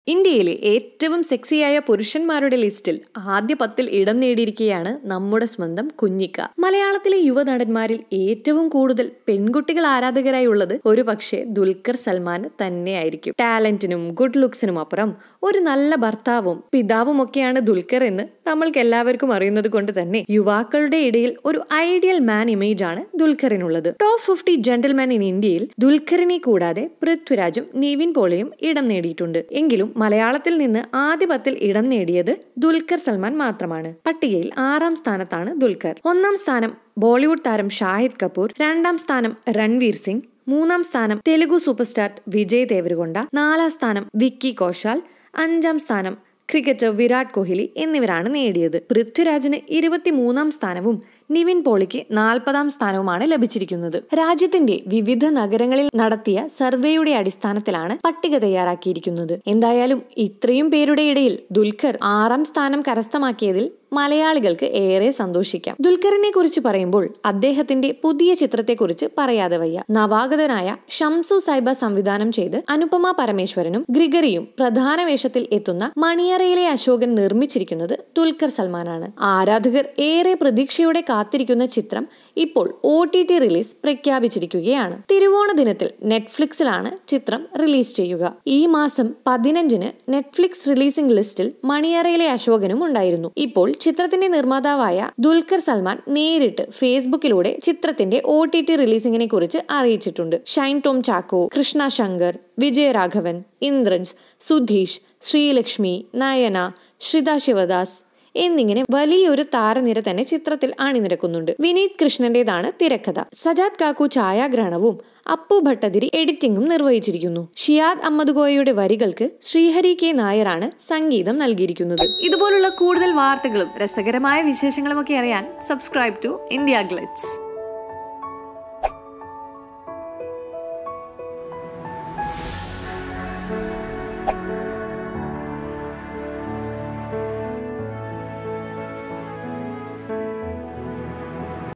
ഇന്ത്യയിലെ ഏറ്റവും സെക്സിയായ പുരുഷന്മാരുടെ ലിസ്റ്റിൽ ആദ്യ പത്തിൽ ഇടം നേടിയിരിക്കുകയാണ് നമ്മുടെ സ്വന്തം കുഞ്ഞിക്ക മലയാളത്തിലെ യുവനടന്മാരിൽ ഏറ്റവും കൂടുതൽ പെൺകുട്ടികൾ ആരാധകരായി ഉള്ളത് ഒരു പക്ഷേ ദുൽഖർ സൽമാൻ തന്നെയായിരിക്കും ടാലന്റിനും ഗുഡ് ലുക്സിനും അപ്പുറം ഒരു നല്ല ഭർത്താവും പിതാവും ഒക്കെയാണ് ദുൽഖർ എന്ന് നമ്മൾക്ക് എല്ലാവർക്കും അറിയുന്നത് കൊണ്ട് തന്നെ യുവാക്കളുടെ ഇടയിൽ ഒരു ഐഡിയൽ മാൻ ഇമേജ് ആണ് ദുൽഖറിനുള്ളത് ടോപ്പ് ഫിഫ്റ്റി ജെന്റിൽമാൻ ഇൻ ഇന്ത്യയിൽ ദുൽഖറിനെ കൂടാതെ പൃഥ്വിരാജും നിവിൻ പോളിയും ഇടം നേടിയിട്ടുണ്ട് എങ്കിലും മലയാളത്തിൽ നിന്ന് ആദ്യ പത്തിൽ ഇടം നേടിയത് ദുൽഖർ സൽമാൻ മാത്രമാണ് പട്ടികയിൽ ആറാം സ്ഥാനത്താണ് ദുൽഖർ ഒന്നാം സ്ഥാനം ബോളിവുഡ് താരം ഷാഹിദ് കപൂർ രണ്ടാം സ്ഥാനം രൺവീർ സിംഗ് മൂന്നാം സ്ഥാനം തെലുഗു സൂപ്പർ സ്റ്റാർ വിജയ് ദേവരകൊണ്ട നാലാം സ്ഥാനം വിക്കി കോശാൽ അഞ്ചാം സ്ഥാനം ക്രിക്കറ്റർ വിരാട് കോഹ്ലി എന്നിവരാണ് നേടിയത് പൃഥ്വിരാജിന് ഇരുപത്തിമൂന്നാം സ്ഥാനവും നിവിൻ പോളിക്ക് നാൽപ്പതാം സ്ഥാനവുമാണ് ലഭിച്ചിരിക്കുന്നത് രാജ്യത്തിന്റെ വിവിധ നഗരങ്ങളിൽ നടത്തിയ സർവേയുടെ അടിസ്ഥാനത്തിലാണ് പട്ടിക തയ്യാറാക്കിയിരിക്കുന്നത് എന്തായാലും ഇത്രയും പേരുടെ ഇടയിൽ ദുൽഖർ ആറാം സ്ഥാനം കരസ്ഥമാക്കിയതിൽ മലയാളികൾക്ക് ഏറെ സന്തോഷിക്കാം ദുൽഖറിനെ കുറിച്ച് പറയുമ്പോൾ അദ്ദേഹത്തിന്റെ പുതിയ ചിത്രത്തെക്കുറിച്ച് പറയാതെ വയ്യ നവാഗതനായ ഷംസു സൈബ സംവിധാനം ചെയ്ത് അനുപമ പരമേശ്വരനും ഗ്രിഗറിയും പ്രധാന വേഷത്തിൽ എത്തുന്ന മണിയറയിലെ അശോകൻ നിർമ്മിച്ചിരിക്കുന്നത് ദുൽഖർ സൽമാനാണ് ആരാധകർ ഏറെ പ്രതീക്ഷയോടെ കാത്തിരിക്കുന്ന ചിത്രം ഇപ്പോൾ ഒ ടി ടി റിലീസ് പ്രഖ്യാപിച്ചിരിക്കുകയാണ് തിരുവോണ ദിനത്തിൽ നെറ്റ്ഫ്ലിക്സിലാണ് ചിത്രം റിലീസ് ചെയ്യുക ഈ മാസം പതിനഞ്ചിന് നെറ്റ്ഫ്ലിക്സ് റിലീസിംഗ് ലിസ്റ്റിൽ മണിയറയിലെ അശോകനും ഉണ്ടായിരുന്നു ഇപ്പോൾ ചിത്രത്തിന്റെ നിർമ്മാതാവായ ദുൽഖർ സൽമാൻ നേരിട്ട് ഫേസ്ബുക്കിലൂടെ ചിത്രത്തിന്റെ ഒ ടി ടി റിലീസിംഗിനെ കുറിച്ച് അറിയിച്ചിട്ടുണ്ട് ഷൈൻ ടോം ചാക്കോ കൃഷ്ണ ശങ്കർ വിജയരാഘവൻ ഇന്ദ്രൻസ് സുധീഷ് ശ്രീലക്ഷ്മി നയന ശ്രിത ശിവദാസ് എന്നിങ്ങനെ വലിയൊരു താരനിര തന്നെ ചിത്രത്തിൽ അണിനിരക്കുന്നുണ്ട് വിനീത് കൃഷ്ണന്റേതാണ് തിരക്കഥ സജാദ് കാക്കു ഛായാഗ്രഹണവും അപ്പു ഭട്ടതിരി എഡിറ്റിംഗും നിർവഹിച്ചിരിക്കുന്നു ഷിയാദ് അഹമ്മദ് വരികൾക്ക് ശ്രീഹരി കെ നായരാണ് സംഗീതം നൽകിയിരിക്കുന്നത് ഇതുപോലുള്ള കൂടുതൽ വാർത്തകളും രസകരമായ വിശേഷങ്ങളുമൊക്കെ അറിയാൻ സബ്സ്ക്രൈബ് ടു ഇന്ത്യ ഗ്ലിറ്റ്സ്